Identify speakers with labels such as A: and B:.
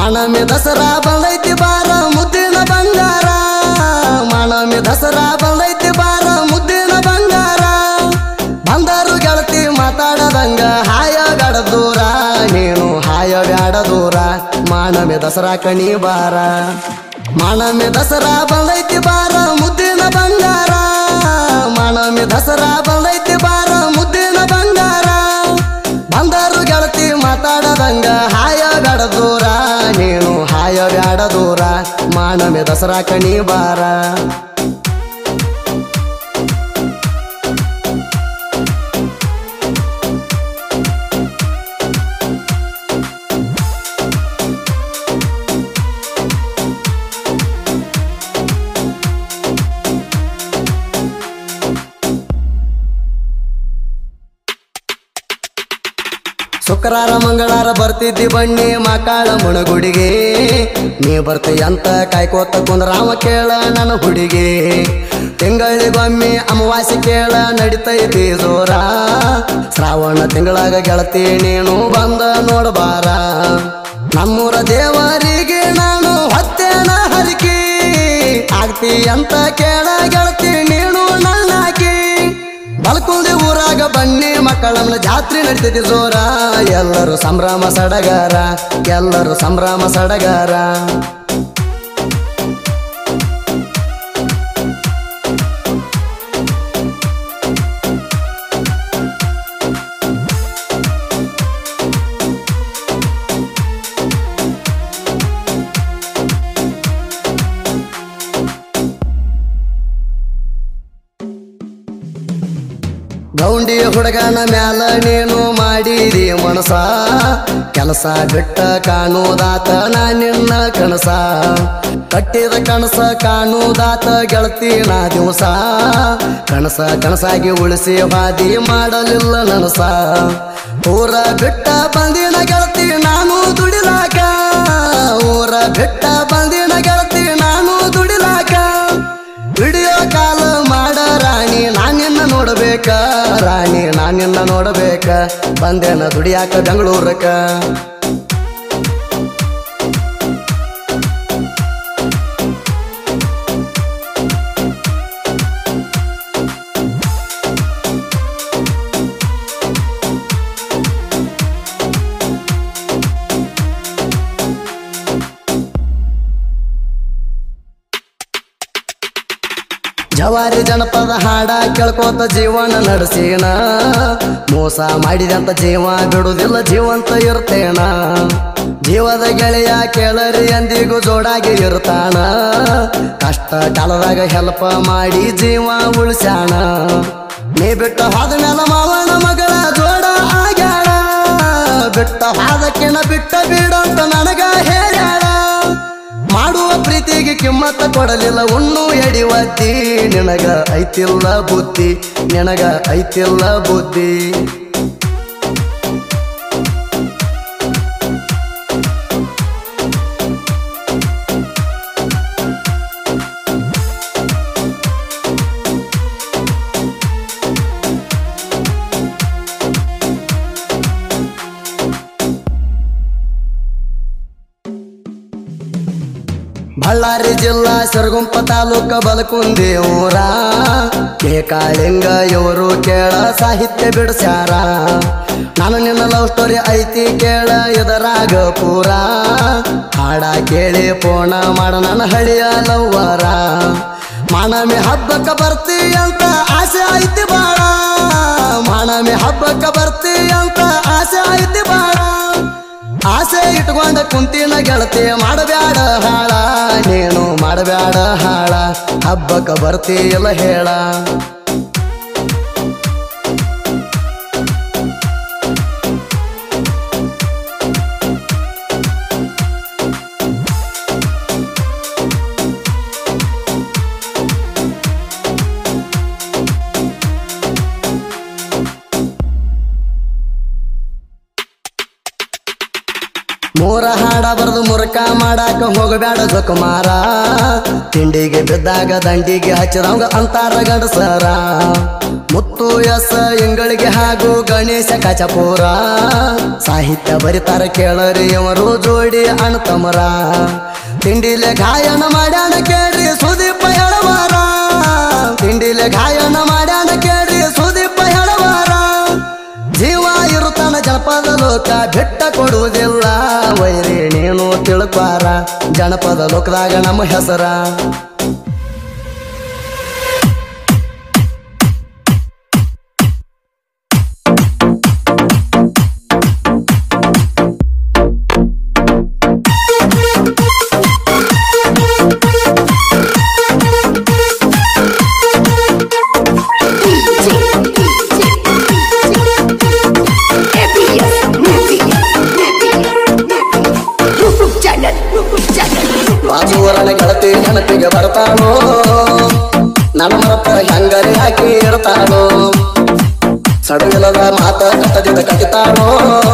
A: ಮಾನಮಿ ದಸರಾ ಬಂದೈತಿ ಬಾರ ಮುದ್ದಿನ ಬಂಗಾರ ಮಾನಮಿ ದಸರಾ ಬಂದೈತಿ ಬಾರ ಮುದ್ದಿನ ಬಂಗಾರ ಬಂದರು ಗೆಳತಿ ಮಾತಾಡದಂಗ ಹಾಯ ಬ್ಯಾಡ ದೂರ ನೀನು ಹಾಯ ಬ್ಯಾಡ ದೂರ ಮಾನಮಿ ದಸರಾ ಕಣಿ ಬಾರ ಮಾನಮಿ ದಸರಾ ಬಂದೈತಿ ಬಾರ ಮುದ್ದಿನ ಬಂಗಾರ ಮಾನಮಿ ದಸರಾ ಬಂದೈತಿ ಬಾರ ಮುದ್ದಿನ ಬಂಗಾರ ಬಂದರು ಗೆಳತಿ ಮಾತಾಡದಂಗ ಹಾಯ ಬ್ಯಾಡ ದೂರ ನೀನು ಹಾಯ ಬ್ಯಾಡ ದೂರ ಮಾನಮಿ ದಸರಾ ಕಣಿ ಬಾರ ಶುಕ್ರವಾರ ಮಂಗಳವಾರ ಬರ್ತಿದ್ದಿ ಬನ್ನಿ ಮಕ್ಕಳ ಮುಣಗುಡಿಗೆ ನೀ ಬರ್ತಿ ಅಂತ ಕಾಯ್ಕೋತ ಕುಂದ್ರಾಮ ಕೇಳ ನನ್ನ ಹುಡುಗಿ ತಿಂಗಳಿಗೊಮ್ಮೆ ಅಮಾವಾಸ್ಯೆ ಕೇಳ ನಡಿತೈತಿ ಜೋರ ಶ್ರಾವಣ ತಿಂಗಳಾಗ ಗೆಳತಿ ನೀನು ಬಂದ ನೋಡಬಾರ ನಮ್ಮೂರ ದೇವರಿಗೆ ನಾನು ಹೊತ್ತೇನ ಹರಿಕಿ ಆಗ್ತಿ ಅಂತ ಕೇಳ ಗೆಳತಿ ನೀನು ನನ್ನಾಕಿ ಬಲ್ಕುಂದಿ ಊರಾಗ ಬನ್ನಿ ಮಕ್ಕಳನ್ನ ಜಾತ್ರೆ ನಡೀತೈತಿ ಜೋರ ಎಲ್ಲರೂ ಸಂಭ್ರಮ ಸಡಗಾರ ಎಲ್ಲರೂ ಸಂಭ್ರಮ ಸಡಗಾರ ಗೌಂಡಿ ಹುಡುಗನ ಮ್ಯಾಲ ನೀನು ಮಾಡಿದಿ ಮನಸ ಕೆಲಸ ಬಿಟ್ಟ ಕಾಣುದಾತ ನಾ ನಿನ್ನ ಕನಸ ಕಟ್ಟಿದ ಕನಸ ಕಾಣುದಾತ ಗೆಳತಿ ನಾ ದಿವಸ ಕನಸ ಕನಸಾಗಿ ಉಳಿಸಿ ಬಾದಿ ಮಾಡಲಿಲ್ಲ ನನಸ ಊರ ಬಿಟ್ಟ ಬಂದಿನ ಗೆಳತಿ ನಾನು ದುಡಿಲಾಕ ಊರ ಬಿಟ್ಟ ಬಂದಿನ ಗೆಳತಿ ನಾನು ದುಡಿಲಾಕ ವಿಡಿಯೋ ಕಾಲ್ ಮಾಡ ರಾಣಿ ನಾನಿನ್ನ ನೋಡಬೇಕ ರಾಣಿ ನಾನಿನ್ನ ನೋಡಬೇಕ ಬಂದೇನ ದುಡಿಯಾಕ ಬೆಂಗಳೂರಕ್ಕ ಜವಾರಿ ಜನಪದ ಹಾಡ ಕೇಳ್ಕೋತ ಜೀವನ ನಡೆಸೀನ ಮೋಸ ಮಾಡಿದಂತ ಜೀವ ಬಿಡುದಿಲ್ಲ ಜೀವಂತ ಇರ್ತೇನ ಜೀವದ ಗೆಳೆಯ ಕೇಳರಿ ಎಂದಿಗೂ ಜೋಡಾಗಿ ಇರ್ತಾನ ಕಷ್ಟ ಕಾಲದಾಗ ಹೆಲ್ಪ್ ಮಾಡಿ ಜೀವ ಉಳಿಸ್ಯಾಣ ನೀ ಬಿಟ್ಟ ಹೋದ ಮೇಲೆ ಮಾವನ ಮಗಳ ಜೋಡ ಆಗ್ಯಾಳ ಬಿಟ್ಟ ಹಾದಕ್ಕಿನ ಬಿಟ್ಟ ಬಿಡಂತ ನನಗ ಹೇಳ್ಯಾಳ ಮಾಡುವ ಪ್ರೀತಿಗೆ ಕಿಮ್ಮತ್ತ ಕೊಡಲಿಲ್ಲ ಉಣ್ಣು ಎಡಿವದ್ದಿ ನಿನಗ ಐತಿಲ್ಲ ಬುದ್ಧಿ ನಿನಗ ಐತಿಲ್ಲ ಬುದ್ಧಿ ಬಳ್ಳಾರಿ ಜಿಲ್ಲಾ ಸಿರಗುಂಪ ತಾಲೂಕ ಬಲಕುಂದಿ ಊರ ಕೆ ಕಾಳಿಂಗ ಇವರು ಕೇಳ ಸಾಹಿತ್ಯ ಬಿಡಿಸ್ಯಾರ ನಾನು ನಿನ್ನ ಲವ್ ಸ್ಟೋರಿ ಐತಿ ಕೇಳ ಇದರಾಗ ಪೂರ ಹಾಡ ಕೇಳಿ ಪೋಣ ಮಾಡ ನನ್ನ ಹಳಿಯ ಲವ್ವರ ಮಾನಮಿ ಹಬ್ಬಕ್ಕ ಬರ್ತಿ ಅಂತ ಆಸೆ ಐತಿ ಬಾಳ ಮಾನಮಿ ಹಬ್ಬಕ್ಕ ಬರ್ತಿ ಅಂತ ಆಸೆ ಐತಿ ಬಾಳ ಆಸೆ ಇಟ್ಕೊಂಡ ಕುಂತಿನ ಗೆಳತಿ ಮಾಡಬ್ಯಾಡ ಹಾಳ ನೀನು ಮಾಡಬ್ಯಾಡ ಹಾಳ ಹಬ್ಬಕ್ಕ ಬರ್ತೀಯಲ್ಲ ಹೇಳ ಮೂರ ಹಾಡ ಬರೆದು ಮುರುಕ ಮಾಡಾಕ ಹೋಗಬೇಡ ಜೊಕುಮಾರ ತಿಂಡಿಗೆ ಬಿದ್ದಾಗ ದಂಡಿಗೆ ಹಚ್ಚಿದವಂಗ ಅಂತಾರ ಗಂಡಸರ ಮುತ್ತು ಎಸ್ ಎಂಗಳಿಗೆ ಹಾಗೂ ಗಣೇಶ ಕಚಪೂರ ಸಾಹಿತ್ಯ ಬರಿತಾರ ಕೇಳರಿ ಇವರು ಜೋಡಿ ಅಣ್ತಮರ ತಿಂಡಿಲೆ ಗಾಯನ ಮಾಡ್ಯಾನ ಕೇಳ್ರಿ ಸುದೀಪ ಹೇಳವಾರ ತಿಂಡಿಲೆ ಗಾಯನ ಮಾಡ್ಯಾನ ಕೇಳ್ರಿ ಸುದೀಪ ಹೇಳವಾರ ಜೀವ ಇರುತ್ತಾನ ಜನಪದ ಲೋಕ ಬಿಟ್ಟ ಕೊಡುವುದಿಲ್ಲ ವೈರಿ ನೀನು ತಿಳ್ಕ್ವಾರ ಜನಪದ ಲೋಕದಾಗ ನಮ್ಮ ಹೆಸರ ಬಾಜೂರನ ಗೆಳತಿ ನೆನಪಿಗೆ ಬರ್ತಾನೋ ನನ್ನ ಮರತ ಹೆಂಗರಿ ಹಾಕಿ ಇರ್ತಾನೋ ಸಡಗಿಲ್ಲದ ಮಾತ ಕಟ್ಟದಿದ್ದ ಕಟ್ಟಿತಾನೋ